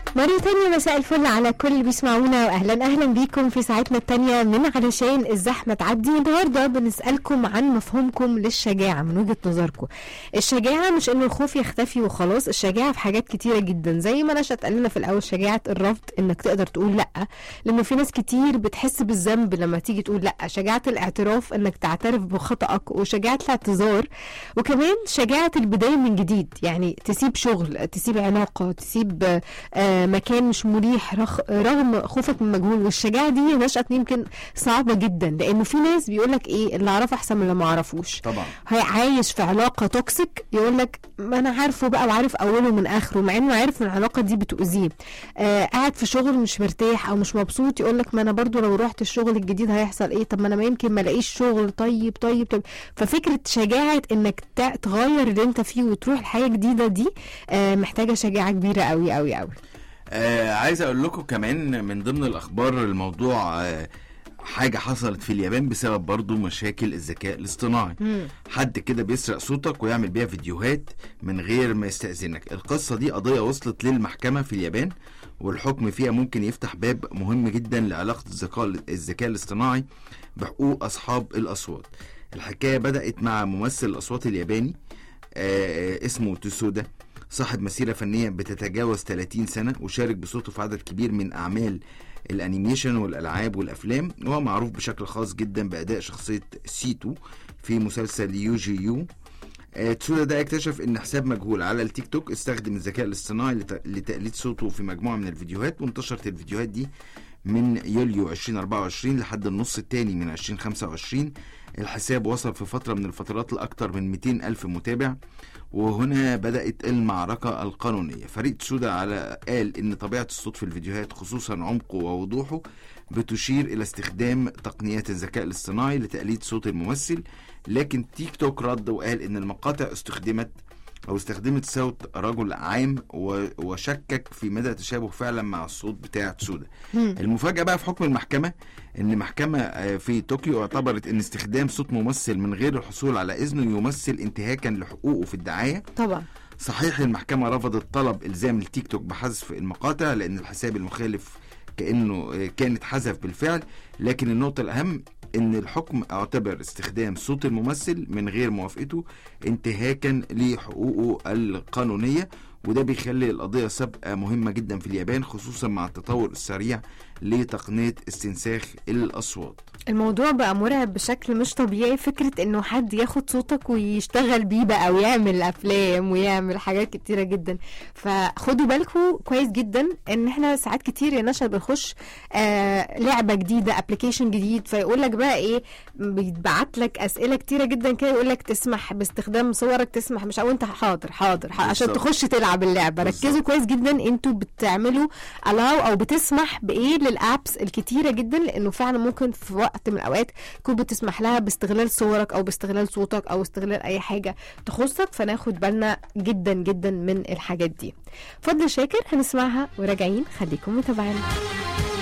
مرة تانية مساء الفل على كل اللي بيسمعونا واهلا اهلا بيكم في ساعتنا التانية من علشان الزحمة تعدي النهاردة بنسألكم عن مفهومكم للشجاعة من وجهة نظركم الشجاعة مش انه الخوف يختفي وخلاص الشجاعة في حاجات كتيرة جدا زي ما نشأت قال لنا في الاول شجاعة الرفض انك تقدر تقول لا لانه في ناس كتير بتحس بالذنب لما تيجي تقول لا شجاعة الاعتراف انك تعترف بخطأك وشجاعة الاعتذار وكمان شجاعة البداية من جديد يعني تسيب شغل تسيب علاقة تسيب آه مكان مش مريح رغ- رغم خوفك من المجهول والشجاعة دي نشأت يمكن صعبة جدا لأنه في ناس بيقولك إيه اللي أعرفه أحسن من اللي ما أعرفوش طبعا هي عايش في علاقة توكسيك يقول لك ما أنا عارفه بقى وعارف أوله من آخره مع إنه عارف إن العلاقة دي بتؤذيه آه قاعد في شغل مش مرتاح أو مش مبسوط يقول لك ما أنا برضو لو رحت الشغل الجديد هيحصل إيه طب ما أنا ما يمكن ما الاقيش شغل طيب طيب طيب ففكرة شجاعة إنك تع- تغير اللي أنت فيه وتروح لحاجة جديدة دي آه محتاجة شجاعة كبيرة قوي قوي قوي آه عايز اقول لكم كمان من ضمن الاخبار الموضوع آه حاجة حصلت في اليابان بسبب برضو مشاكل الذكاء الاصطناعي حد كده بيسرق صوتك ويعمل بيها فيديوهات من غير ما يستأذنك القصة دي قضية وصلت للمحكمة في اليابان والحكم فيها ممكن يفتح باب مهم جدا لعلاقة الذكاء الذكاء الاصطناعي بحقوق أصحاب الأصوات الحكاية بدأت مع ممثل الأصوات الياباني آه اسمه تسودا صاحب مسيرة فنية بتتجاوز 30 سنة وشارك بصوته في عدد كبير من أعمال الأنيميشن والألعاب والأفلام وهو معروف بشكل خاص جدا بأداء شخصية سيتو في مسلسل يو جي يو آه، تسودا ده اكتشف ان حساب مجهول على التيك توك استخدم الذكاء الاصطناعي لت- لتقليد صوته في مجموعه من الفيديوهات وانتشرت الفيديوهات دي من يوليو 2024 لحد النص الثاني من 2025 الحساب وصل في فترة من الفترات لأكثر من 200 ألف متابع وهنا بدأت المعركة القانونية فريق تسودا على قال إن طبيعة الصوت في الفيديوهات خصوصا عمقه ووضوحه بتشير إلى استخدام تقنيات الذكاء الاصطناعي لتقليد صوت الممثل لكن تيك توك رد وقال إن المقاطع استخدمت أو استخدمت صوت رجل عام و- وشكك في مدى تشابه فعلا مع الصوت بتاع تسودا المفاجأة بقى في حكم المحكمة إن محكمة آه، في طوكيو اعتبرت إن استخدام صوت ممثل من غير الحصول على إذنه يمثل انتهاكا لحقوقه في الدعاية طبعا صحيح المحكمة رفضت طلب إلزام التيك توك بحذف المقاطع لأن الحساب المخالف كأنه آه، كانت حذف بالفعل لكن النقطة الأهم إن الحكم اعتبر استخدام صوت الممثل من غير موافقته انتهاكا لحقوقه القانونية وده بيخلي القضية سابقة مهمة جدا في اليابان خصوصا مع التطور السريع لتقنية استنساخ الأصوات الموضوع بقى مرعب بشكل مش طبيعي فكرة انه حد ياخد صوتك ويشتغل بيه بقى ويعمل افلام ويعمل حاجات كتيرة جدا فخدوا بالكم كويس جدا ان احنا ساعات كتير يا نشا بنخش آه لعبة جديدة ابلكيشن جديد فيقول لك بقى ايه بيتبعت لك اسئلة كتيرة جدا كده يقول لك تسمح باستخدام صورك تسمح مش او انت حاضر حاضر ح- عشان بالظبط. تخش تلعب اللعبة بالظبط. ركزوا كويس جدا انتوا بتعملوا allow او بتسمح بايه للابس الكتيره جدا لانه فعلا ممكن في وقت من الاوقات تكون بتسمح لها باستغلال صورك او باستغلال صوتك او استغلال اي حاجه تخصك فناخد بالنا جدا جدا من الحاجات دي فضل شاكر هنسمعها وراجعين خليكم متابعين